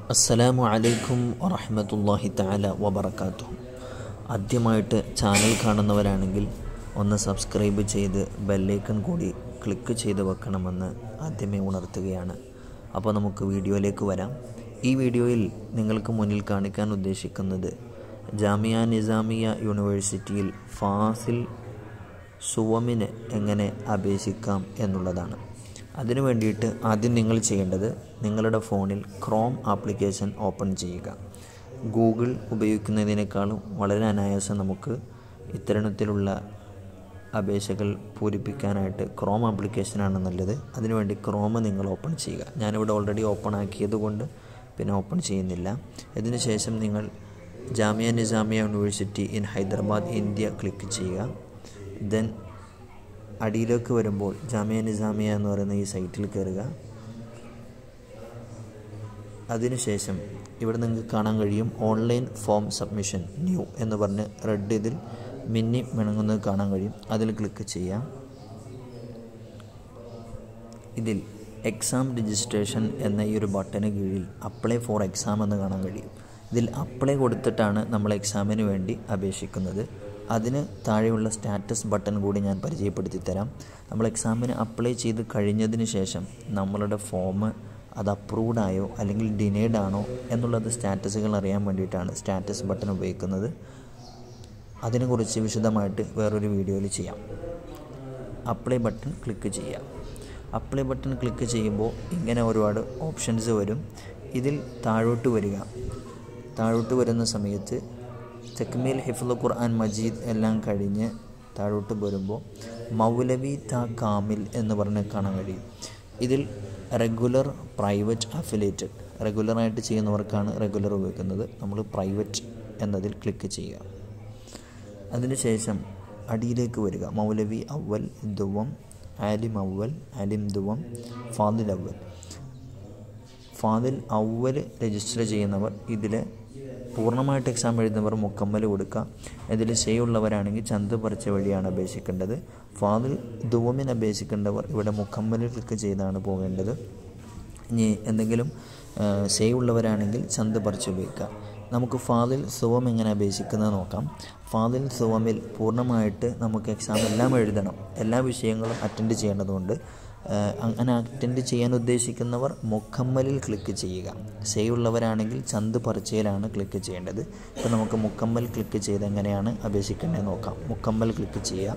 അസ്സലാമു അലൈക്കും വറഹമത്തല്ലാഹി തആല വബറകാതുഹു ആദ്യമായിട്ട് ചാനൽ കാണുന്നവരാണെങ്കിൽ ഒന്ന് സബ്സ്ക്രൈബ് ചെയ്ത് ബെല്ലൈക്കൺ കൂടി ക്ലിക്ക് ചെയ്ത് വെക്കണമെന്ന് ആദ്യമേ ഉണർത്തുകയാണ് അപ്പോൾ നമുക്ക് വീഡിയോയിലേക്ക് വരാം ഈ വീഡിയോയിൽ നിങ്ങൾക്ക് മുന്നിൽ കാണിക്കാൻ ഉദ്ദേശിക്കുന്നത് ജാമിയ നിസാമിയ യൂണിവേഴ്സിറ്റിയിൽ ഫാസിൽ സുവമിന് എങ്ങനെ അപേക്ഷിക്കാം എന്നുള്ളതാണ് അതിനു വേണ്ടിയിട്ട് ആദ്യം നിങ്ങൾ ചെയ്യേണ്ടത് നിങ്ങളുടെ ഫോണിൽ ക്രോം ആപ്ലിക്കേഷൻ ഓപ്പൺ ചെയ്യുക ഗൂഗിൾ ഉപയോഗിക്കുന്നതിനേക്കാളും വളരെ അനായാസം നമുക്ക് ഇത്തരണത്തിലുള്ള അപേക്ഷകൾ പൂരിപ്പിക്കാനായിട്ട് ക്രോം ആപ്ലിക്കേഷനാണ് നല്ലത് അതിനുവേണ്ടി ക്രോം നിങ്ങൾ ഓപ്പൺ ചെയ്യുക ഞാനിവിടെ ഓൾറെഡി ഓപ്പൺ ആക്കിയത് കൊണ്ട് പിന്നെ ഓപ്പൺ ചെയ്യുന്നില്ല ഇതിനുശേഷം നിങ്ങൾ Jamia Nizamia university in Hyderabad India click ചെയ്യുക ദെൻ അടിയിലേക്ക് വരുമ്പോൾ ജാമിയ നിസാമിയ എന്ന് പറയുന്ന ഈ സൈറ്റിൽ കയറുക അതിനുശേഷം ഇവിടെ നിങ്ങൾക്ക് കാണാൻ കഴിയും ഓൺലൈൻ ഫോം സബ്മിഷൻ ന്യൂ എന്ന് പറഞ്ഞ് റെഡ് ഇതിൽ മിന്നി മിണങ്ങുന്നത് കാണാൻ കഴിയും അതിൽ ക്ലിക്ക് ചെയ്യാം ഇതിൽ എക്സാം രജിസ്ട്രേഷൻ എന്ന ഈ ഒരു ബട്ടന് കീഴിൽ അപ്ലൈ ഫോർ എക്സാം എന്ന് കാണാൻ കഴിയും ഇതിൽ അപ്ലൈ കൊടുത്തിട്ടാണ് നമ്മൾ എക്സാമിന് വേണ്ടി അപേക്ഷിക്കുന്നത് അതിന് താഴെയുള്ള സ്റ്റാറ്റസ് ബട്ടൺ കൂടി ഞാൻ പരിചയപ്പെടുത്തി തരാം നമ്മൾ എക്സാമിന് അപ്ലൈ ചെയ്ത് കഴിഞ്ഞതിന് ശേഷം നമ്മളുടെ ഫോം അത് അപ്രൂവ്ഡ് ആയോ അല്ലെങ്കിൽ ഡിനൈഡ് ആണോ എന്നുള്ളത് സ്റ്റാറ്റസുകൾ അറിയാൻ വേണ്ടിയിട്ടാണ് സ്റ്റാറ്റസ് ബട്ടൺ ഉപയോഗിക്കുന്നത് അതിനെക്കുറിച്ച് വിശദമായിട്ട് വേറൊരു വീഡിയോയിൽ ചെയ്യാം അപ്ലൈ ബട്ടൺ ക്ലിക്ക് ചെയ്യാം അപ്ലൈ ബട്ടൺ ക്ലിക്ക് ചെയ്യുമ്പോൾ ഇങ്ങനെ ഒരുപാട് ഓപ്ഷൻസ് വരും ഇതിൽ താഴോട്ട് വരിക താഴോട്ട് വരുന്ന സമയത്ത് തെക്മീൽ ഹിഫുൽ ഖുർആൻ മജീദ് എല്ലാം കഴിഞ്ഞ് താഴോട്ട് വരുമ്പോൾ മൗലവി ത കാമിൽ എന്ന് പറഞ്ഞ് കാണാൻ കഴിയും ഇതിൽ റെഗുലർ പ്രൈവറ്റ് അഫിലേറ്റഡ് റെഗുലറായിട്ട് ചെയ്യുന്നവർക്കാണ് റെഗുലർ ഉപയോഗിക്കുന്നത് നമ്മൾ പ്രൈവറ്റ് എന്നതിൽ ക്ലിക്ക് ചെയ്യുക അതിനുശേഷം അടിയിലേക്ക് വരിക മൗലവി അവൽ ദുവം ആലിം അവൽ ആലിം ദുവം ഫാദിൽ അവൽ ഫാദിൽ അവൽ രജിസ്റ്റർ ചെയ്യുന്നവർ ഇതിൽ പൂർണ്ണമായിട്ട് എക്സാം എഴുതുന്നവർ മുക്കമ്മൽ കൊടുക്കുക ഇതിൽ ചെയ്യുള്ളവരാണെങ്കിൽ ചന്ത് പറിച്ച വഴിയാണ് അപേക്ഷിക്കേണ്ടത് ഫാദിൽ ദുവമിന് അപേക്ഷിക്കേണ്ടവർ ഇവിടെ മുക്കമ്മൽ ക്ലിക്ക് ചെയ്താണ് പോകേണ്ടത് ഇനി എന്തെങ്കിലും സേവ് ഉള്ളവരാണെങ്കിൽ ചന്ത് പറിച്ച് ഉപയോഗിക്കുക നമുക്ക് ഫാദിൽ സുവം എങ്ങനെ അപേക്ഷിക്കുന്നത് നോക്കാം ഫാദിൽ സുവമിൽ പൂർണ്ണമായിട്ട് നമുക്ക് എക്സാം എല്ലാം എഴുതണം എല്ലാ വിഷയങ്ങളും അറ്റൻഡ് ചെയ്യേണ്ടതുകൊണ്ട് അങ്ങനെ അറ്റൻഡ് ചെയ്യാൻ ഉദ്ദേശിക്കുന്നവർ മുക്കമ്മലിൽ ക്ലിക്ക് ചെയ്യുക സേവ് ഉള്ളവരാണെങ്കിൽ ചന്ത് പറിച്ചയിലാണ് ക്ലിക്ക് ചെയ്യേണ്ടത് ഇപ്പോൾ നമുക്ക് മുക്കമ്മൽ ക്ലിക്ക് ചെയ്ത് എങ്ങനെയാണ് അപേക്ഷിക്കേണ്ടത് നോക്കാം മുക്കമ്മൽ ക്ലിക്ക് ചെയ്യുക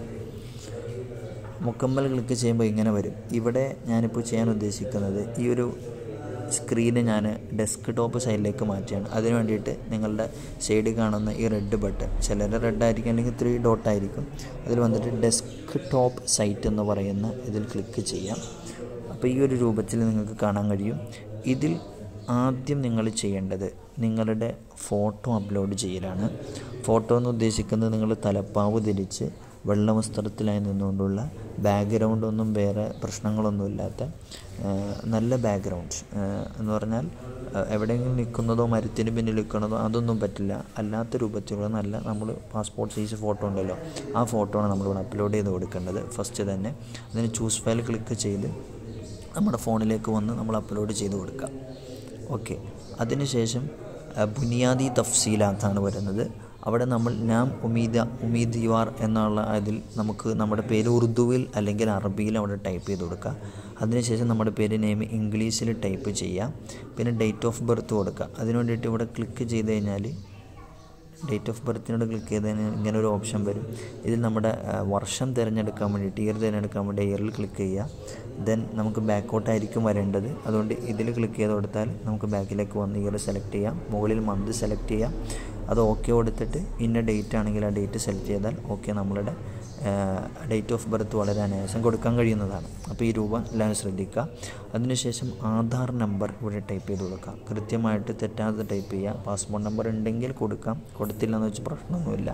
മുക്കമ്മൽ ക്ലിക്ക് ചെയ്യുമ്പോൾ ഇങ്ങനെ വരും ഇവിടെ ഞാനിപ്പോൾ ചെയ്യാൻ ഉദ്ദേശിക്കുന്നത് ഈ ഒരു സ്ക്രീന് ഞാൻ ഡെസ്ക് ടോപ്പ് സൈഡിലേക്ക് മാറ്റുകയാണ് അതിന് വേണ്ടിയിട്ട് നിങ്ങളുടെ സൈഡിൽ കാണുന്ന ഈ റെഡ് ബട്ടൺ ചിലർ റെഡ് ആയിരിക്കും അല്ലെങ്കിൽ ത്രീ ഡോട്ട് ആയിരിക്കും അതിൽ വന്നിട്ട് ഡെസ്ക് ടോപ്പ് സൈറ്റ് എന്ന് പറയുന്ന ഇതിൽ ക്ലിക്ക് ചെയ്യാം അപ്പോൾ ഈ ഒരു രൂപത്തിൽ നിങ്ങൾക്ക് കാണാൻ കഴിയും ഇതിൽ ആദ്യം നിങ്ങൾ ചെയ്യേണ്ടത് നിങ്ങളുടെ ഫോട്ടോ അപ്ലോഡ് ചെയ്യലാണ് ഫോട്ടോ എന്ന് ഉദ്ദേശിക്കുന്നത് നിങ്ങൾ തലപ്പാവ് ധരിച്ച് വെള്ള വസ്ത്രത്തിലായി നിന്നുകൊണ്ടുള്ള ബാക്ക്ഗ്രൗണ്ട് ഒന്നും വേറെ പ്രശ്നങ്ങളൊന്നുമില്ലാത്ത നല്ല ബാക്ക്ഗ്രൗണ്ട് എന്ന് പറഞ്ഞാൽ എവിടെയെങ്കിലും നിൽക്കുന്നതോ മരത്തിന് പിന്നിൽ നിൽക്കുന്നതോ അതൊന്നും പറ്റില്ല അല്ലാത്ത രൂപത്തിലുള്ള നല്ല നമ്മൾ പാസ്പോർട്ട് സൈസ് ഫോട്ടോ ഉണ്ടല്ലോ ആ ഫോട്ടോ ആണ് നമ്മളിവിടെ അപ്ലോഡ് ചെയ്ത് കൊടുക്കേണ്ടത് ഫസ്റ്റ് തന്നെ അതിന് ചൂസ് ഫയൽ ക്ലിക്ക് ചെയ്ത് നമ്മുടെ ഫോണിലേക്ക് വന്ന് നമ്മൾ അപ്ലോഡ് ചെയ്ത് കൊടുക്കുക ഓക്കെ അതിനുശേഷം ബുനിയാദി തഫ്സീലാത്താണ് വരുന്നത് അവിടെ നമ്മൾ നാം ഉമീദ ഉമീദ് യുവാർ എന്നുള്ള അതിൽ നമുക്ക് നമ്മുടെ പേര് ഉറുദുവിൽ അല്ലെങ്കിൽ അറബിയിൽ അവിടെ ടൈപ്പ് ചെയ്ത് കൊടുക്കുക അതിനുശേഷം നമ്മുടെ പേര് നെയിം ഇംഗ്ലീഷിൽ ടൈപ്പ് ചെയ്യുക പിന്നെ ഡേറ്റ് ഓഫ് ബർത്ത് കൊടുക്കുക അതിന് വേണ്ടിയിട്ട് ഇവിടെ ക്ലിക്ക് ചെയ്ത് കഴിഞ്ഞാൽ ഡേറ്റ് ഓഫ് ബർത്തിനോട് ക്ലിക്ക് ചെയ്ത് കഴിഞ്ഞാൽ ഇങ്ങനെ ഒരു ഓപ്ഷൻ വരും ഇതിൽ നമ്മുടെ വർഷം തിരഞ്ഞെടുക്കാൻ വേണ്ടിയിട്ട് ഇയർ തിരഞ്ഞെടുക്കാൻ വേണ്ടി ഇയറിൽ ക്ലിക്ക് ചെയ്യുക ദെൻ നമുക്ക് ബാക്കോട്ടായിരിക്കും വരേണ്ടത് അതുകൊണ്ട് ഇതിൽ ക്ലിക്ക് ചെയ്ത് കൊടുത്താൽ നമുക്ക് ബാക്കിലേക്ക് വന്ന് ഇയർ സെലക്ട് ചെയ്യാം മുകളിൽ മന്ത് സെലക്ട് ചെയ്യാം അത് ഓക്കെ കൊടുത്തിട്ട് ഇന്ന ഡേറ്റ് ആണെങ്കിൽ ആ ഡേറ്റ് സെലക്ട് ചെയ്താൽ ഓക്കെ നമ്മളുടെ ഡേറ്റ് ഓഫ് ബർത്ത് വളരെ അനായാസം കൊടുക്കാൻ കഴിയുന്നതാണ് അപ്പോൾ ഈ രൂപ എല്ലാവരും ശ്രദ്ധിക്കുക അതിനുശേഷം ആധാർ നമ്പർ ഇവിടെ ടൈപ്പ് ചെയ്ത് കൊടുക്കുക കൃത്യമായിട്ട് തെറ്റാതെ ടൈപ്പ് ചെയ്യുക പാസ്പോർട്ട് നമ്പർ ഉണ്ടെങ്കിൽ കൊടുക്കാം കൊടുത്തില്ല എന്ന് വെച്ച് പ്രശ്നമൊന്നുമില്ല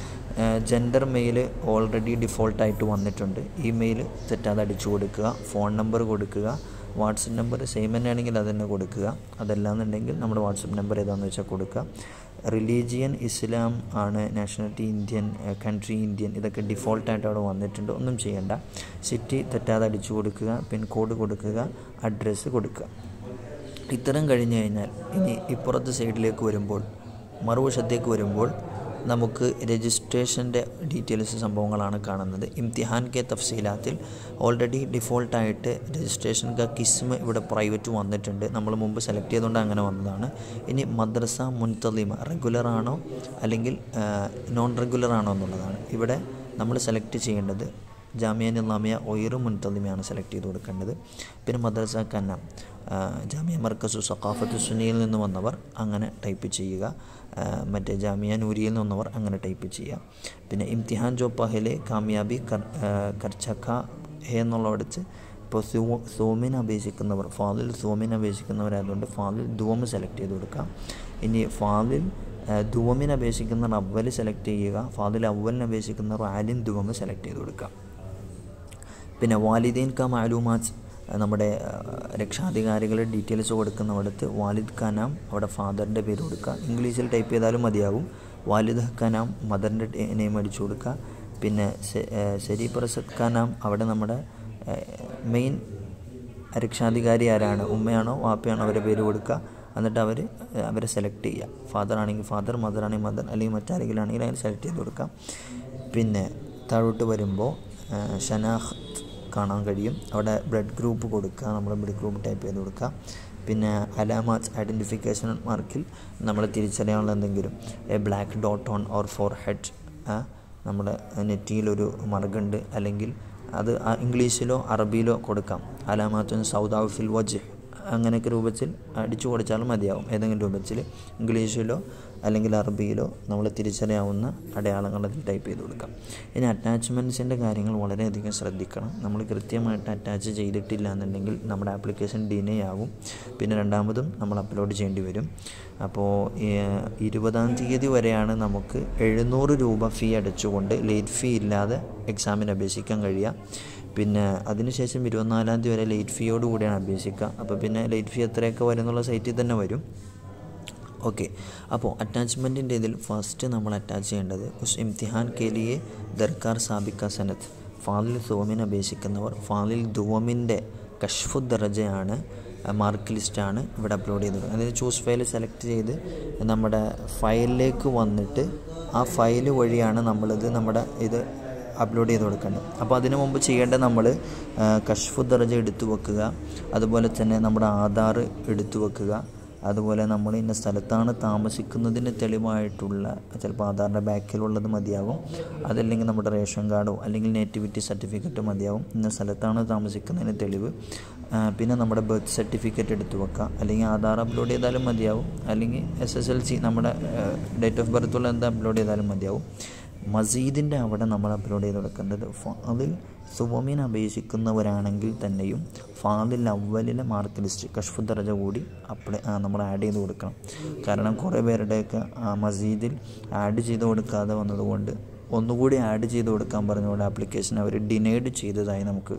ജെൻഡർ മെയിൽ ഓൾറെഡി ഡിഫോൾട്ടായിട്ട് വന്നിട്ടുണ്ട് ഇമെയിൽ തെറ്റാതെ അടിച്ചു കൊടുക്കുക ഫോൺ നമ്പർ കൊടുക്കുക വാട്സപ്പ് നമ്പർ സെയിം തന്നെയാണെങ്കിൽ അത് തന്നെ കൊടുക്കുക അതല്ലാന്നുണ്ടെങ്കിൽ നമ്മുടെ വാട്സപ്പ് നമ്പർ ഏതാണെന്ന് വെച്ചാൽ കൊടുക്കുക റിലീജിയൻ ഇസ്ലാം ആണ് നാഷണാലിറ്റി ഇന്ത്യൻ കൺട്രി ഇന്ത്യൻ ഇതൊക്കെ ഡിഫോൾട്ടായിട്ട് അവിടെ വന്നിട്ടുണ്ട് ഒന്നും ചെയ്യേണ്ട സിറ്റി തെറ്റാതെ അടിച്ചു കൊടുക്കുക പിൻ കോഡ് കൊടുക്കുക അഡ്രസ്സ് കൊടുക്കുക ഇത്തരം കഴിഞ്ഞു കഴിഞ്ഞാൽ ഇനി ഇപ്പുറത്തെ സൈഡിലേക്ക് വരുമ്പോൾ മറുവശത്തേക്ക് വരുമ്പോൾ നമുക്ക് രജിസ്ട്രേഷൻ്റെ ഡീറ്റെയിൽസ് സംഭവങ്ങളാണ് കാണുന്നത് ഇംതിഹാൻ കെ തഫ്സീലാത്തിൽ ഓൾറെഡി ഡിഫോൾട്ടായിട്ട് രജിസ്ട്രേഷൻ ക കിസ്മ് ഇവിടെ പ്രൈവറ്റ് വന്നിട്ടുണ്ട് നമ്മൾ മുമ്പ് സെലക്ട് ചെയ്തുകൊണ്ട് അങ്ങനെ വന്നതാണ് ഇനി മദ്രസ മുൻതലിമ റെഗുലർ ആണോ അല്ലെങ്കിൽ നോൺ റെഗുലർ ആണോ എന്നുള്ളതാണ് ഇവിടെ നമ്മൾ സെലക്ട് ചെയ്യേണ്ടത് ജാമിയ നിലാമിയ ഒയർ മുൻതലിമയാണ് സെലക്ട് ചെയ്ത് കൊടുക്കേണ്ടത് പിന്നെ മദ്രസ കന്ന ജാമിയ മർക്കസു സഖാഫത്ത് സുനിയിൽ നിന്ന് വന്നവർ അങ്ങനെ ടൈപ്പ് ചെയ്യുക മറ്റേ ജാമിയ നൂരിയിൽ നിന്ന് വന്നവർ അങ്ങനെ ടൈപ്പ് ചെയ്യുക പിന്നെ ഇംതിഹാൻ ജോ പഹലെ കാമിയാബി കർ കർച്ചക്ക ഹേ എന്നുള്ളവിടത്ത് ഇപ്പോൾ സൂ സോമിന് അപേക്ഷിക്കുന്നവർ ഫാദിൽ സോമിന് അപേക്ഷിക്കുന്നവരായതുകൊണ്ട് ഫാദിൽ ധുവം സെലക്ട് ചെയ്ത് കൊടുക്കുക ഇനി ഫാദിൽ ധുവമിന് അപേക്ഷിക്കുന്നവർ അവൽ സെലക്ട് ചെയ്യുക ഫാദിൽ അവലിന് അപേക്ഷിക്കുന്നവർ ആലിൻ ധുവമ് സെലക്ട് ചെയ്ത് കൊടുക്കുക പിന്നെ വാലിദീൻ ക മാലൂമാത്ത് നമ്മുടെ രക്ഷാധികാരികളുടെ ഡീറ്റെയിൽസ് കൊടുക്കുന്നിടത്ത് വാലിദ് ഖാനാം അവിടെ ഫാദറിൻ്റെ പേര് കൊടുക്കുക ഇംഗ്ലീഷിൽ ടൈപ്പ് ചെയ്താലും മതിയാവും വാലിദ് ഖാനാം മദറിൻ്റെ നെയിം അടിച്ചു കൊടുക്കുക പിന്നെ ശരി പ്രസദ് ഖാനാം അവിടെ നമ്മുടെ മെയിൻ രക്ഷാധികാരി ആരാണ് ഉമ്മയാണോ വാപ്പയാണോ അവരുടെ പേര് കൊടുക്കുക എന്നിട്ട് അവർ അവരെ സെലക്ട് ചെയ്യുക ഫാദർ ആണെങ്കിൽ ഫാദർ മദർ ആണെങ്കിൽ മദർ അല്ലെങ്കിൽ മറ്റാരെങ്കിലും ആണെങ്കിൽ അതിന് സെലക്ട് ചെയ്ത് കൊടുക്കാം പിന്നെ താഴോട്ട് വരുമ്പോൾ ഷനാഖ് കാണാൻ കഴിയും അവിടെ ബ്ലഡ് ഗ്രൂപ്പ് കൊടുക്കുക നമ്മൾ ബ്ലഡ് ഗ്രൂപ്പ് ടൈപ്പ് ചെയ്ത് കൊടുക്കുക പിന്നെ അലാമാത്ത് ഐഡൻറ്റിഫിക്കേഷൻ മാർക്കിൽ നമ്മൾ തിരിച്ചറിയാനുള്ള എന്തെങ്കിലും a black dot on our forehead നമ്മുടെ നെറ്റിയിലൊരു മറുകുണ്ട് അല്ലെങ്കിൽ അത് ഇംഗ്ലീഷിലോ അറബിയിലോ കൊടുക്കാം അലാമാത്തുൻ സൗദ് ഔഫിൽ വജ് അങ്ങനെയൊക്കെ രൂപത്തിൽ അടിച്ചു കൊടുത്താലും മതിയാവും ഏതെങ്കിലും രൂപത്തിൽ ഇംഗ്ലീഷിലോ അല്ലെങ്കിൽ അറബിയിലോ നമ്മൾ തിരിച്ചറിയാവുന്ന അടയാളങ്ങൾ അതിൽ ടൈപ്പ് ചെയ്ത് കൊടുക്കാം ഇനി അറ്റാച്ച്മെൻറ്റ്സിൻ്റെ കാര്യങ്ങൾ വളരെയധികം ശ്രദ്ധിക്കണം നമ്മൾ കൃത്യമായിട്ട് അറ്റാച്ച് ചെയ്തിട്ടില്ല എന്നുണ്ടെങ്കിൽ നമ്മുടെ ആപ്ലിക്കേഷൻ ഡിനേ ആകും പിന്നെ രണ്ടാമതും നമ്മൾ അപ്ലോഡ് ചെയ്യേണ്ടി വരും അപ്പോൾ ഇരുപതാം തീയതി വരെയാണ് നമുക്ക് എഴുന്നൂറ് രൂപ ഫീ അടച്ചുകൊണ്ട് ലേറ്റ് ഫീ ഇല്ലാതെ എക്സാമിന് അപേക്ഷിക്കാൻ കഴിയുക പിന്നെ അതിനുശേഷം ഇരുപത്തിനാലാം തീയതി വരെ ലേറ്റ് ഫീയോട് കൂടിയാണ് അപേക്ഷിക്കുക അപ്പോൾ പിന്നെ ലേറ്റ് ഫീ എത്രയൊക്കെ വരും എന്നുള്ള സൈറ്റിൽ തന്നെ വരും ഓക്കെ അപ്പോൾ അറ്റാച്ച്മെൻറ്റിൻ്റെ ഇതിൽ ഫസ്റ്റ് നമ്മൾ അറ്റാച്ച് ചെയ്യേണ്ടത് ഉസ് ഇംതിഹാൻ കെലിയെ ദർക്കാർ സാബിക്ക സനത്ത് ഫാലിൽ സുവമിന് അപേക്ഷിക്കുന്നവർ ഫാലിൽ ദുവമിൻ്റെ കഷ്ഫു ദറജയാണ് മാർക്ക് ലിസ്റ്റാണ് ഇവിടെ അപ്ലോഡ് ചെയ്തത് അതായത് ചൂസ് ഫയൽ സെലക്ട് ചെയ്ത് നമ്മുടെ ഫയലിലേക്ക് വന്നിട്ട് ആ ഫയൽ വഴിയാണ് നമ്മളിത് നമ്മുടെ ഇത് അപ്ലോഡ് ചെയ്ത് കൊടുക്കേണ്ടത് അപ്പോൾ അതിനു മുമ്പ് ചെയ്യേണ്ടത് നമ്മൾ കഷ്ഫു ദർജ എടുത്തു വെക്കുക അതുപോലെ തന്നെ നമ്മുടെ ആധാർ എടുത്തു വെക്കുക അതുപോലെ നമ്മൾ ഇന്ന സ്ഥലത്താണ് താമസിക്കുന്നതിന് തെളിവായിട്ടുള്ള ചിലപ്പോൾ ആധാറിൻ്റെ ബാക്കിലുള്ളത് മതിയാകും അതല്ലെങ്കിൽ നമ്മുടെ റേഷൻ കാർഡോ അല്ലെങ്കിൽ നേറ്റിവിറ്റി സർട്ടിഫിക്കറ്റോ മതിയാകും ഇന്ന സ്ഥലത്താണ് താമസിക്കുന്നതിന് തെളിവ് പിന്നെ നമ്മുടെ ബർത്ത് സർട്ടിഫിക്കറ്റ് എടുത്തു വെക്കുക അല്ലെങ്കിൽ ആധാർ അപ്ലോഡ് ചെയ്താലും മതിയാവും അല്ലെങ്കിൽ എസ് എസ് എൽ സി നമ്മുടെ ഡേറ്റ് ഓഫ് ബർത്തുള്ള എന്താ അപ്ലോഡ് ചെയ്താലും മതിയാവും മസീദിൻ്റെ അവിടെ നമ്മൾ അപ്ലോഡ് ചെയ്ത് കൊടുക്കേണ്ടത് ഫാദിൽ സുവമിന് അപേക്ഷിക്കുന്നവരാണെങ്കിൽ തന്നെയും ഫാദിൽ അവലിലെ മാർക്ക് ലിസ്റ്റ് കഷ്ഫു ദർജ കൂടി അപ്ലൈ നമ്മൾ ആഡ് ചെയ്ത് കൊടുക്കണം കാരണം കുറേ പേരുടെയൊക്കെ മസീദിൽ ആഡ് ചെയ്ത് കൊടുക്കാതെ വന്നതുകൊണ്ട് ഒന്നുകൂടി ആഡ് ചെയ്ത് കൊടുക്കാൻ പറഞ്ഞുകൊണ്ട് ആപ്ലിക്കേഷൻ അവർ ഡിനൈഡ് ചെയ്തതായി നമുക്ക്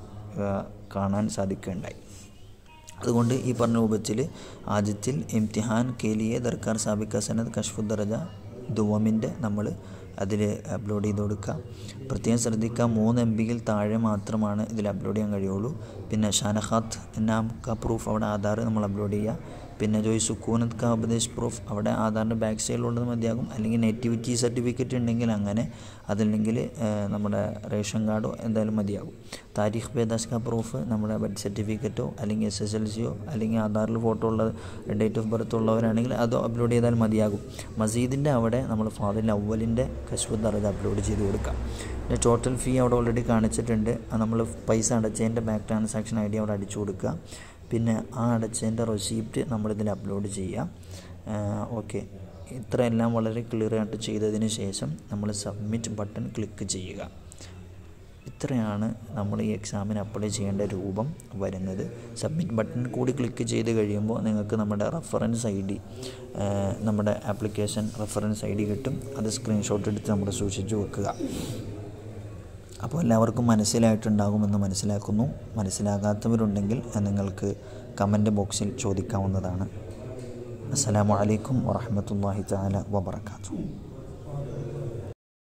കാണാൻ സാധിക്കുകയുണ്ടായി അതുകൊണ്ട് ഈ പറഞ്ഞ രൂപത്തിൽ ആദ്യത്തിൽ ഇംതിഹാൻ കേലിയെ ദർക്കാർ സാബിക്ക സനത് കഷ്ഫു ദർജ ദുവമിൻ്റെ നമ്മൾ അതിൽ അപ്ലോഡ് ചെയ്ത് കൊടുക്കുക പ്രത്യേകം ശ്രദ്ധിക്കുക മൂന്ന് എം ബിയിൽ താഴെ മാത്രമാണ് ഇതിൽ അപ്ലോഡ് ചെയ്യാൻ കഴിയുള്ളൂ പിന്നെ ഷാനഹാത്ത് നാം ക പ്രൂഫ് അവിടെ ആധാർ നമ്മൾ അപ്ലോഡ് ചെയ്യുക പിന്നെ ജോയ് സുക്കൂനത്ത് ക ഉപദേശ് പ്രൂഫ് അവിടെ ആധാറിൻ്റെ ബാക്ക് സൈഡിലുള്ളത് മതിയാകും അല്ലെങ്കിൽ നേറ്റിവിറ്റി സർട്ടിഫിക്കറ്റ് ഉണ്ടെങ്കിൽ അങ്ങനെ അതല്ലെങ്കിൽ നമ്മുടെ റേഷൻ കാർഡോ എന്തായാലും മതിയാകും താരിഖ് ബേദാസ് ക പ്രൂഫ് നമ്മുടെ ബർത്ത് സർട്ടിഫിക്കറ്റോ അല്ലെങ്കിൽ എസ് എസ് എൽ സിയോ അല്ലെങ്കിൽ ആധാറിൽ ഫോട്ടോ ഉള്ള ഡേറ്റ് ഓഫ് ബർത്ത് ഉള്ളവരാണെങ്കിൽ അതോ അപ്ലോഡ് ചെയ്താൽ മതിയാകും മസീദിൻ്റെ അവിടെ നമ്മൾ ഫാദിൽ അവലിൻ്റെ കശ്വത് ദർജ അപ്ലോഡ് ചെയ്ത് കൊടുക്കാം പിന്നെ ടോട്ടൽ ഫീ അവിടെ ഓൾറെഡി കാണിച്ചിട്ടുണ്ട് നമ്മൾ പൈസ അടച്ചതിൻ്റെ ബാക്ക് ട്രാൻസാക്ഷൻ ഐ ഡി അവിടെ അടിച്ചു കൊടുക്കുക പിന്നെ ആ അടച്ചതിൻ്റെ റെസീപ്റ്റ് നമ്മളിതിൽ അപ്ലോഡ് ചെയ്യാം ഓക്കെ ഇത്രയെല്ലാം വളരെ ക്ലിയർ ആയിട്ട് ചെയ്തതിന് ശേഷം നമ്മൾ സബ്മിറ്റ് ബട്ടൺ ക്ലിക്ക് ചെയ്യുക ഇത്രയാണ് നമ്മൾ ഈ എക്സാമിന് അപ്ലൈ ചെയ്യേണ്ട രൂപം വരുന്നത് സബ്മിറ്റ് ബട്ടൺ കൂടി ക്ലിക്ക് ചെയ്ത് കഴിയുമ്പോൾ നിങ്ങൾക്ക് നമ്മുടെ റെഫറൻസ് ഐ ഡി നമ്മുടെ ആപ്ലിക്കേഷൻ റെഫറൻസ് ഐ ഡി കിട്ടും അത് സ്ക്രീൻഷോട്ട് എടുത്ത് നമ്മൾ സൂക്ഷിച്ച് വെക്കുക അപ്പോൾ എല്ലാവർക്കും മനസ്സിലായിട്ടുണ്ടാകുമെന്ന് മനസ്സിലാക്കുന്നു മനസ്സിലാകാത്തവരുണ്ടെങ്കിൽ നിങ്ങൾക്ക് കമൻറ്റ് ബോക്സിൽ ചോദിക്കാവുന്നതാണ് അസ്സലാമു അലൈക്കും വറഹമത്തല്ലാഹി തആല വബറകാതുഹു